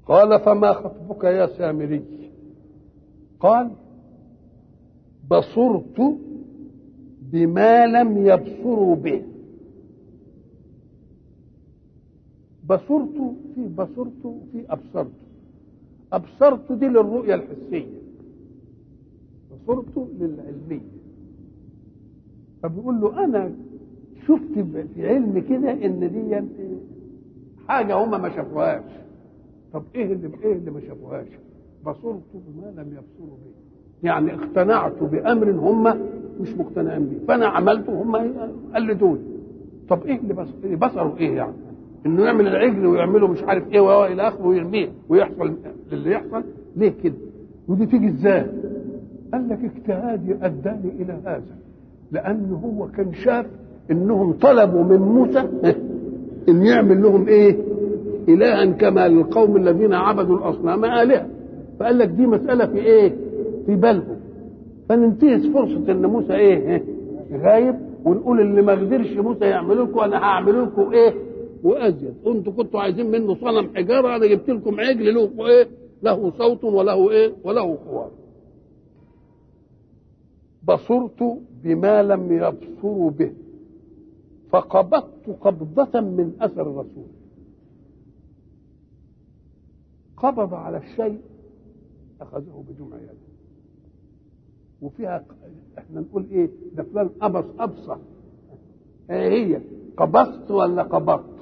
قال فما خطبك يا سامري قال بصرت بما لم يبصروا به بصرت في بصرت في ابصرت ابصرت دي للرؤيه الحسيه بصرت للعلميه فبيقول له انا شفت في علم كده ان دي حاجه هم ما شافوهاش طب ايه اللي ايه اللي ما شافوهاش بصرت بما لم يبصروا به يعني اقتنعت بامر هم مش مقتنعين به فانا عملته هم قلدوني طب ايه اللي بص... بصروا ايه يعني انه يعمل العجل ويعمله مش عارف ايه والى اخره ويرميه ويحصل اللي يحصل ليه كده ودي تيجي ازاي قال لك اجتهادي اداني الى هذا لان هو كان شاف انهم طلبوا من موسى ان يعمل لهم ايه الها كما للقوم الذين عبدوا الاصنام الهه فقال لك دي مساله في ايه في بالهم فننتهز فرصه ان موسى ايه غايب ونقول اللي ما قدرش موسى يعمل لكم انا هعمل لكم ايه وازيد انتوا كنتوا عايزين منه صنم حجاره انا جبت لكم عجل له ايه له صوت وله ايه وله خوار بصرت بما لم يبصروا به فقبضت قبضة من أثر الرسول قبض على الشيء أخذه بجمع يده وفيها احنا نقول ايه ده فلان أبص أبصر ايه هي قبضت ولا قبضت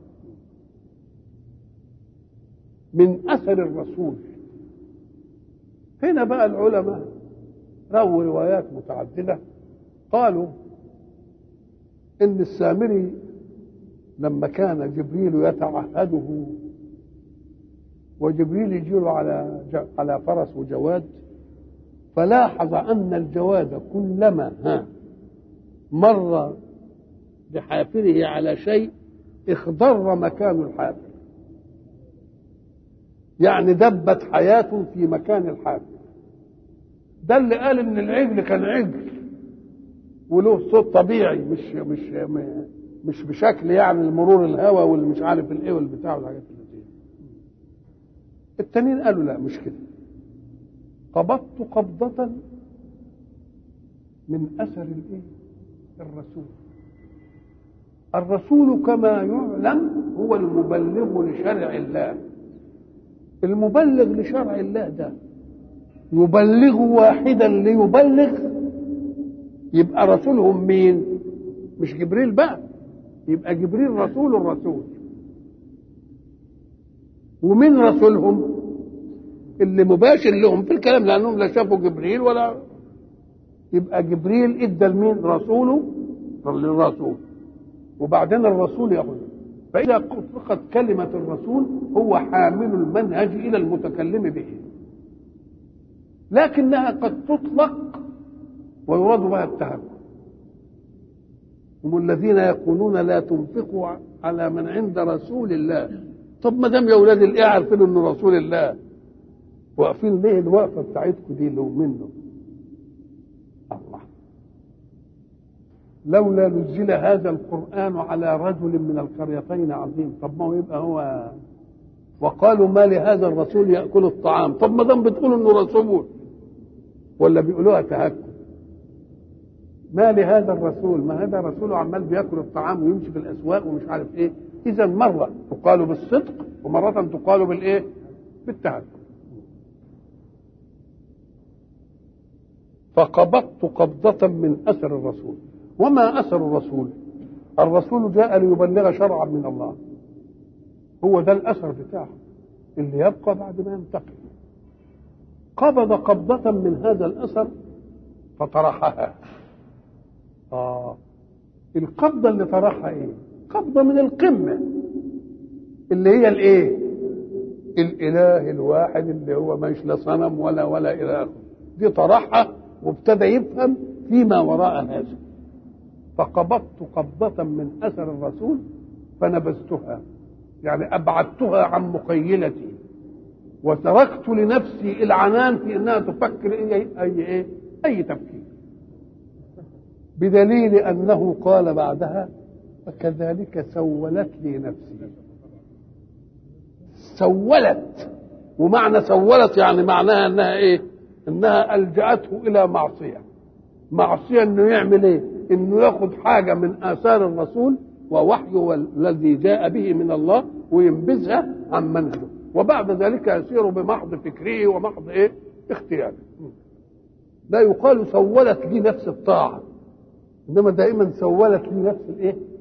من أثر الرسول هنا بقى العلماء رووا روايات متعددة قالوا ان السامري لما كان جبريل يتعهده وجبريل يجيله على على فرس وجواد فلاحظ ان الجواد كلما ها مر بحافره على شيء اخضر مكان الحافر يعني دبت حياة في مكان الحافر ده اللي قال ان العجل كان عجل وله صوت طبيعي مش مش مش بشكل يعني المرور الهواء واللي مش عارف الايه والبتاع والحاجات اللي دي التانيين قالوا لا مش كده قبضت قبضة من أثر الإيه؟ الرسول الرسول كما يعلم هو المبلغ لشرع الله المبلغ لشرع الله ده يبلغ واحدا ليبلغ يبقى رسولهم مين مش جبريل بقى يبقى جبريل رسول الرسول ومين رسولهم اللي مباشر لهم في الكلام لانهم لا شافوا جبريل ولا يبقى جبريل ادى لمين رسوله للرسول وبعدين الرسول يقول فاذا اطلقت كلمه الرسول هو حامل المنهج الى المتكلم به لكنها قد تطلق ويراد بها التهكم هم الذين يقولون لا تنفقوا على من عند رسول الله طب ما دام يا اولاد الايه عارفين انه رسول الله واقفين ليه الوقفه بتاعتكم دي اللي منه الله لولا نزل هذا القران على رجل من القريتين عظيم طب ما هو يبقى هو وقالوا ما لهذا الرسول ياكل الطعام طب ما دام بتقولوا انه رسول ولا بيقولوها تهكم ما لهذا الرسول ما هذا رسول عمال بياكل الطعام ويمشي في الاسواق ومش عارف ايه اذا مره تقال بالصدق ومره تقال بالايه بالتهكم فقبضت قبضة من أثر الرسول وما أثر الرسول الرسول جاء ليبلغ شرعا من الله هو ده الأثر بتاعه اللي يبقى بعد ما ينتقل قبض قبضة من هذا الأثر فطرحها آه القبضة اللي طرحها إيه؟ قبضة من القمة اللي هي الإيه؟ الإله الواحد اللي هو مش لا صنم ولا ولا إلى آخره دي طرحها وابتدى يفهم فيما وراء هذا فقبضت قبضة من أثر الرسول فنبذتها يعني أبعدتها عن مخيلتي وتركت لنفسي العنان في انها تفكر اي اي اي, أي تفكير بدليل انه قال بعدها فكذلك سولت لي نفسي سولت ومعنى سولت يعني معناها انها ايه انها الجاته الى معصيه معصيه انه يعمل ايه انه ياخد حاجه من اثار الرسول ووحيه الذي جاء به من الله وينبذها عن منهجه وبعد ذلك يسير بمحض فكره ومحض ايه اختياره لا يقال سولت لي نفس الطاعه انما دائما سولت لي نفس الايه